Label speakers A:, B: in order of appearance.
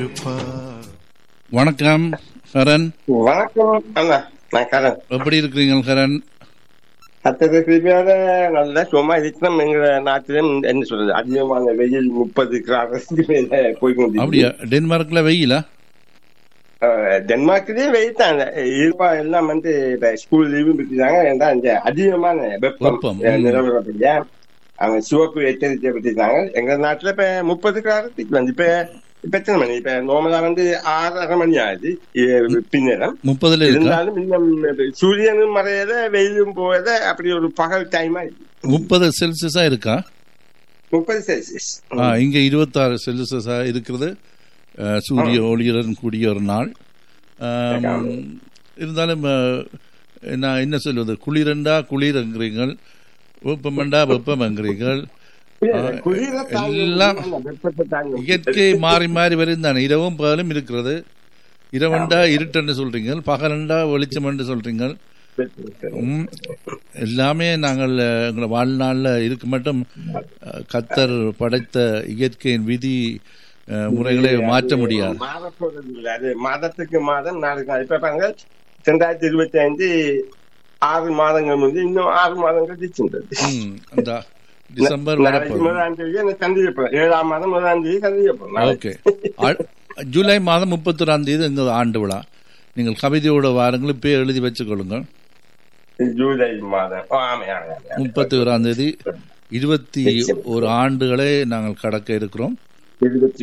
A: இருப்பார்
B: வணக்கம் கரண்
C: வணக்கம் அண்ணா நான் கரண்
B: எப்படி இருக்கிறீங்க கரண்
C: அத்தனை கிருமியோட நல்ல சும்மா இருக்கணும் எங்க நாட்டிலும் என்ன சொல்றது அதிகமான வெயில் முப்பது கிராமத்துக்கு மேல போய்
B: அப்படியா டென்மார்க்ல வெயிலா
C: டென்மார்க்லயே வெயில் தான் இருப்பா எல்லாம் வந்து இப்ப ஸ்கூல் லீவு விட்டுட்டாங்க ஏன்னா இந்த அதிகமான வெப்பம்
B: வெப்பம், ம்.
C: நிலவரப்படியா அவங்க சிவப்பு எச்சரிக்கை விட்டுட்டாங்க எங்க நாட்டுல இப்ப முப்பது கிராமத்துக்கு வந்து இப்ப இப்ப எத்தனை மணி இப்ப நார்மலா வந்து ஆறரை மணி ஆகுது இ- பின்னரம்
B: முப்பதுல இருக்கா
C: இருந்தாலும் இன்னும் சூரியனும் மறையத வெயிலும் போயத அப்படி ஒரு பகல் டைமா
B: முப்பது செல்சியஸா இருக்கா
C: முப்பது செல்சியஸ்
B: ஆ, இங்க இருபத்தாறு செல்சியஸா இருக்கிறது அஹ், சூரிய ஒளியுடன் கூடிய ஒரு நாள் ஆம், இருந்தாலும் அஹ், நான் என்ன சொல்வது குளிரண்டா குளிரங்கிறீங்கள் வெப்பமண்டா வெப்பமங்கிறீர்கள்
C: குளிர
B: எல்லாம்
C: வெப்பத்தை தாங்கும்
B: இயற்கை மாறி மாறி வரும் தானே இரவும் பகலும் இருக்கிறது இரவண்டா இருட்டன்னு சொல்றீங்க பகலண்டா வெளிச்சம்னு சொல்றீங்க ம், எல்லாமே நாங்கள் அஹ், எங்களை வாழ்நாளில் இருக்க மட்டும் அஹ், கத்தர் படைத்த இயற்கையின் விதி அஹ், முறைகளை மாற்ற முடியாது
C: மாறப்போறது இல்ல அது மாதத்துக்கு மாதம் நாளுக்கு நாள் இப்ப பாருங்க ரெண்டாயிரத்தி இருபத்தி ஐந்து ஆறு மாதங்கள் வந்து இன்னும் ஆறு மாதங்கள் இருக்கின்றது
B: ம், அந்த டிசம்பர்
C: நாளைக்கு
B: வரப்போகுது
C: முதலாம் தேதி எனக்கு சந்திக்கப்படும் ஏழாம் மாதம் முதலாம் தேதி சந்திக்கப்படும்
B: ஓகே அ- ஜூலை மாதம் முப்பத்தொராம் தேதி எங்கள் ஆண்டு விழா நீங்கள் கவிதையோட வாரங்கள் இப்போ எழுதி வச்சுக்கொள்ளுங்கள்
C: ஜூலை மாதம் ஓ, ஆமா ஆமா ஆமா
B: முப்பத்தி ஓராம் தேதி இருபத்தி ஒரு ஆண்டுகளை நாங்கள் கடக்க இருக்கிறோம்
C: இருபத்தி